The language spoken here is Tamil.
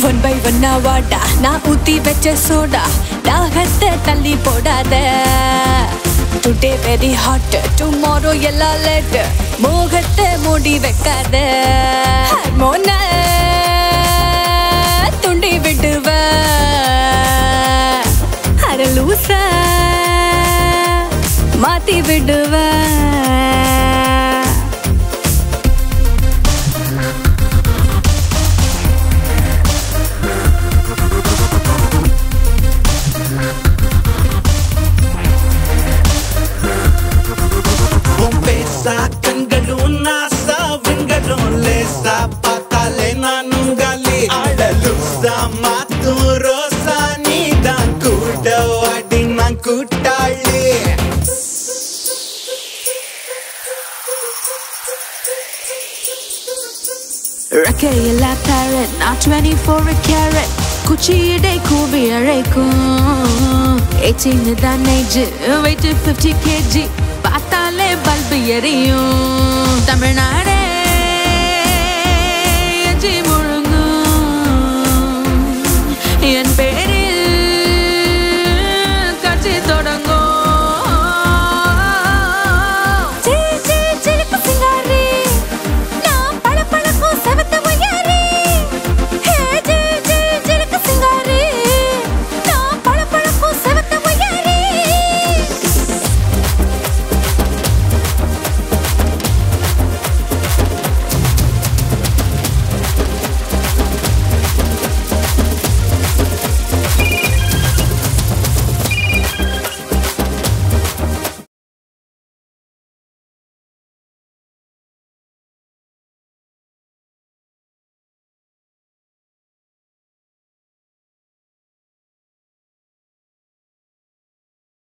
ஒன் பை ஒன்னா வாடா நான் ஊத்தி வச்ச சோடா தாகத்தை தள்ளி போடாத டுடே வெரி ஹாட் டுமாரோ எல்லாம் லேட் மோகத்தை மூடி வைக்காத ஹார்மோன துண்டி விடுவ அர லூச மாத்தி விடுவ உன் பேசா கண்களும் நாசா விண்களும் லேசா பார்த்தாலே நானும் காலி அடலுசா மாத்தும் ரோசா நீ தான் கூட வாடி நான் கூட்டாளி ரெக்கையில்லா parrot நான் 24 கேரட் குச்சியிடை கூவி அழைக்கும் 18 தான் ஏஜ் வெயிட் 50 கேஜி பார்த்தாலே பல்பு எரியும் தமிழ்நாடே எஞ்சி முழு